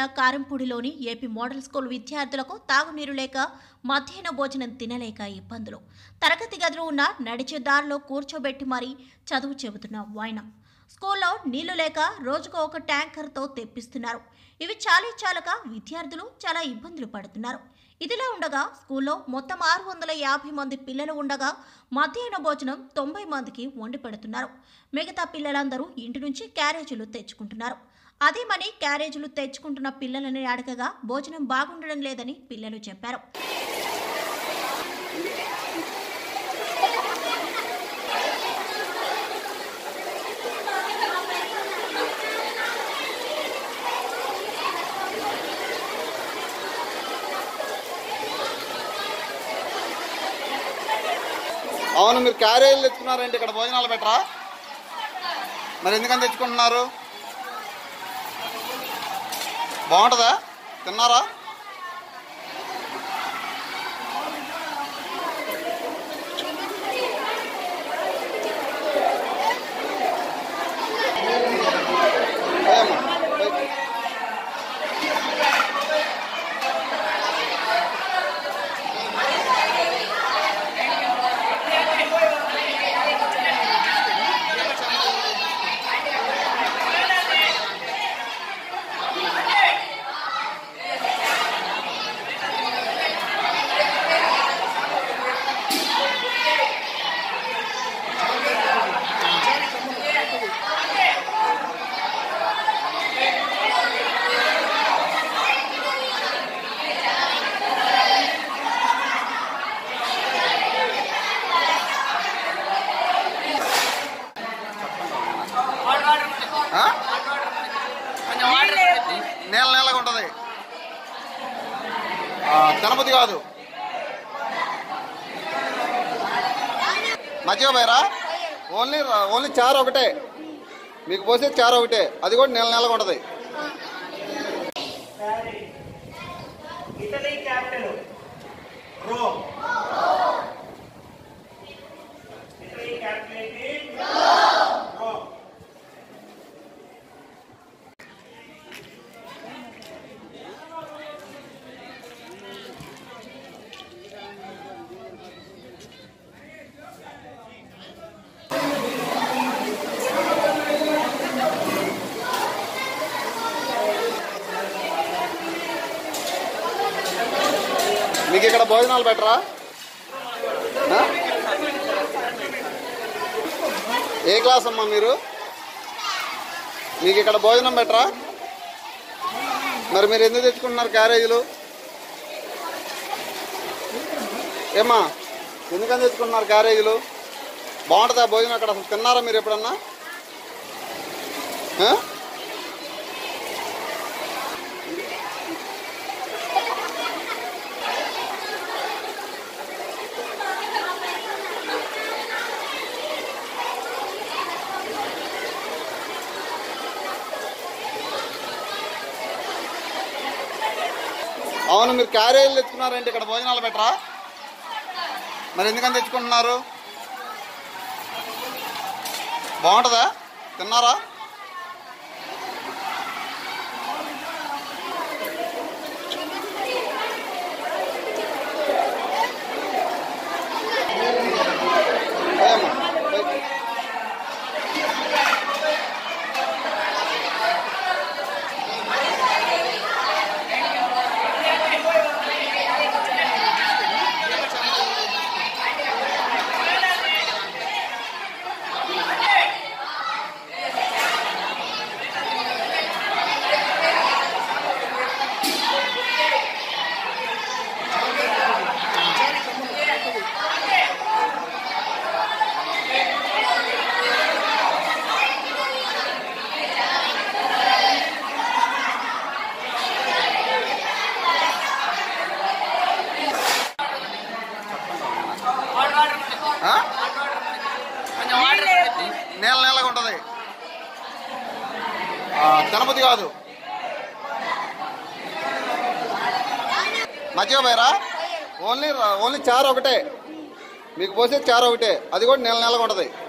జిల్లా కారంపూడిలోని AP model school విద్యార్థులకు తాగునీరు లేక మధ్యాహ్న భోజనం తినలేక ఇబ్బందులు తరగతి గదిలో ఉన్న నడిచే దారిలో కూర్చోబెట్టి మరీ చదువు చెబుతున్న వాయనం స్కూల్లో నీళ్లు లేక రోజుకు ఒక ట్యాంకర్తో తెప్పిస్తున్నారు ఇవి చాలీ చాలక విద్యార్థులు చాలా ఇబ్బందులు పడుతున్నారు ఇదిలా ఉండగా స్కూల్లో మొత్తం ఆరు వందల యాభై మంది పిల్లలు ఉండగా మధ్యాహ్న భోజనం తొంభై మందికి వండి పెడుతున్నారు మిగతా పిల్లలందరూ ఇంటి నుంచి క్యారేజీలు తెచ్చుకుంటున్నారు అదేమని క్యారేజీలు తెచ్చుకుంటున్న పిల్లలని అడగగా భోజనం బాగుండడం లేదని పిల్లలు చెప్పారు అవును మీరు క్యారేజీలు తెచ్చుకున్నారంటే ఇక్కడ భోజనాలు పెట్టరా మరి ఎందుకని తెచ్చుకుంటున్నారు బాగుంటుందా తిన్నారా ఏమ్మా? పోయి. ఆ? నీళ్ళ నీళ్ళగా ఉంటుంది ఆ, తినబుద్ధి కాదు మజ్జిగ పోయరా ఓన్లీ ఓన్లీ చారు ఒకటే మీకు పోసే చారు ఒకటే అది కూడా నెల నెలగా ఉంటుంది Italy capital Rome Italy capital ఏంటి రోమ్ మీకు ఇక్కడ భోజనాలు పెట్టరా ఆ? ఏ క్లాస్ అమ్మా మీరు మీకు ఇక్కడ భోజనం పెట్టరా మరి మీరు ఎందుకు తెచ్చుకుంటున్నారు క్యారేజీలు ఏమ్మా ఎందుకని తెచ్చుకుంటున్నారు క్యారేజీలు బాగుంటుందా భోజనం అక్కడ అసలు తిన్నారా మీరు ఎప్పుడన్నా ఆ? అవును మీరు క్యారేజీలు తెచ్చుకున్నారంటే ఇక్కడ భోజనాలు పెట్టరా మరి ఎందుకని తెచ్చుకుంటున్నారు బాగుంటుందా తిన్నారా ఏమ్మా? పోయి. ఆ? నీళ్ళ నీళ్ళగా ఉంటుంది ఆ, తినబుద్ధి కాదు మజ్జిగ పోయరా ఓన్లీ ఓన్లీ చారు ఒకటే మీకు పోసే చారు ఒకటే అది కూడా నెల నెలగా ఉంటుంది